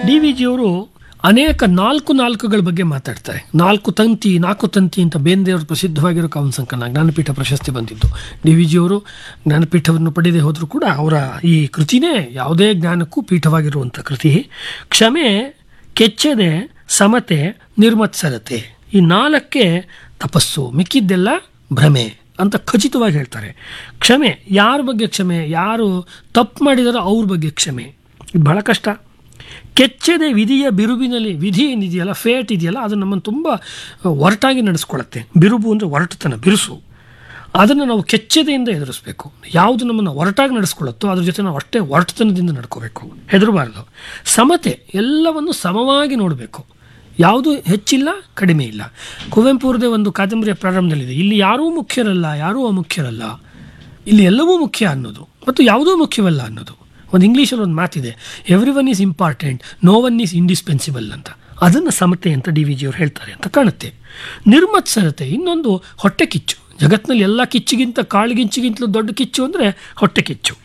D V ಜಿಯವರು ಅನೇಕ ನಾಲ್ಕು ನಾಲ್ಕುಗಳ ಬಗ್ಗೆ ಮಾತಾಡ್ತಾರೆ ನಾಲ್ಕು ತಂತಿ ನಾಲ್ಕು ತಂತಿ ಅಂತ ಬೇಂದ್ರೆಯವರು ಪ್ರಸಿದ್ಧವಾಗಿರೋ ಕವನ ಸಂಕಲನ ಜ್ಞಾನಪೀಠ ಪ್ರಶಸ್ತಿ ಬಂದಿದ್ದು ಡಿ ವಿ ಜಿಯವರು ಜ್ಞಾನಪೀಠವನ್ನು ಪಡೆದೇ ಹೋದರೂ ಕೂಡ ಅವರ ಈ ಕೃತಿನೇ ಯಾವುದೇ ಜ್ಞಾನಕ್ಕೂ ಪೀಠವಾಗಿರುವಂಥ ಕೃತಿ ಕ್ಷಮೆ ಕೆಚ್ಚದೆ ಸಮತೆ ನಿರ್ಮತ್ಸರತೆ ಈ ನಾಲ್ಕೇ ತಪಸ್ಸು ಮಿಕ್ಕಿದ್ದೆಲ್ಲ ಭ್ರಮೆ ಅಂತ ಖಚಿತವಾಗಿ ಹೇಳ್ತಾರೆ ಕ್ಷಮೆ ಯಾರ ಬಗ್ಗೆ ಕ್ಷಮೆ ಯಾರು ತಪ್ಪು ಮಾಡಿದಾರೋ ಅವ್ರ ಬಗ್ಗೆ ಕ್ಷಮೆ ಇದು ಬಹಳ ಕಷ್ಟ ಕೆಚ್ಚದೆ ವಿಧಿಯ ಬಿರುಬಿನಲ್ಲಿ ವಿಧಿ ಏನಿದೆಯಲ್ಲ ಫೇಟ್ ಇದೆಯಲ್ಲ ಅದು ನಮ್ಮನ್ನು ತುಂಬ ಒರಟಾಗಿ ನಡೆಸ್ಕೊಳ್ಳುತ್ತೆ ಬಿರುಬು ಅಂದರೆ ಒರಟುತನ ಬಿರುಸು ಅದನ್ನು ನಾವು ಕೆಚ್ಚದೆಯಿಂದ ಎದುರಿಸಬೇಕು ಯಾವುದು ನಮ್ಮನ್ನು ಒರಟಾಗಿ ನಡೆಸ್ಕೊಳ್ಳುತ್ತೋ ಅದ್ರ ಜೊತೆ ನಾವು ಅಷ್ಟೇ ಒರಟುತನದಿಂದ ನಡ್ಕೋಬೇಕು ಹೆದರಬಾರ್ದು ಸಮತೆ ಎಲ್ಲವನ್ನು ಸಮವಾಗಿ ನೋಡಬೇಕು ಯಾವುದು ಹೆಚ್ಚಿಲ್ಲ ಕಡಿಮೆ ಇಲ್ಲ ಕುವೆಂಪು ಅವ್ರದ್ದೇ ಒಂದು ಕಾದಂಬರಿಯ ಪ್ರಾರಂಭದಲ್ಲಿದೆ ಇಲ್ಲಿ ಯಾರೂ ಮುಖ್ಯರಲ್ಲ ಯಾರೂ ಅಮುಖ್ಯರಲ್ಲ ಇಲ್ಲಿ ಎಲ್ಲವೂ ಮುಖ್ಯ ಅನ್ನೋದು ಮತ್ತು ಯಾವುದೂ ಮುಖ್ಯವಲ್ಲ ಅನ್ನೋದು ಒಂದು ಇಂಗ್ಲೀಷಲ್ಲಿ ಒಂದು ಮಾತಿದೆ everyone is important no one is indispensable ಅಂತ ಅದನ್ನು ಸಮತೆ ಅಂತ ಡಿ ವಿ ಜಿಯವರು ಹೇಳ್ತಾರೆ ಅಂತ ಕಾಣುತ್ತೆ ನಿರ್ಮತ್ಸರತೆ ಇನ್ನೊಂದು ಹೊಟ್ಟೆ ಕಿಚ್ಚು ಜಗತ್ತಿನಲ್ಲಿ ಎಲ್ಲ ಕಿಚ್ಚಿಗಿಂತ ಕಾಳುಗಿಂಚಿಗಿಂತಲೂ ದೊಡ್ಡ ಕಿಚ್ಚು ಅಂದರೆ ಹೊಟ್ಟೆ ಕಿಚ್ಚು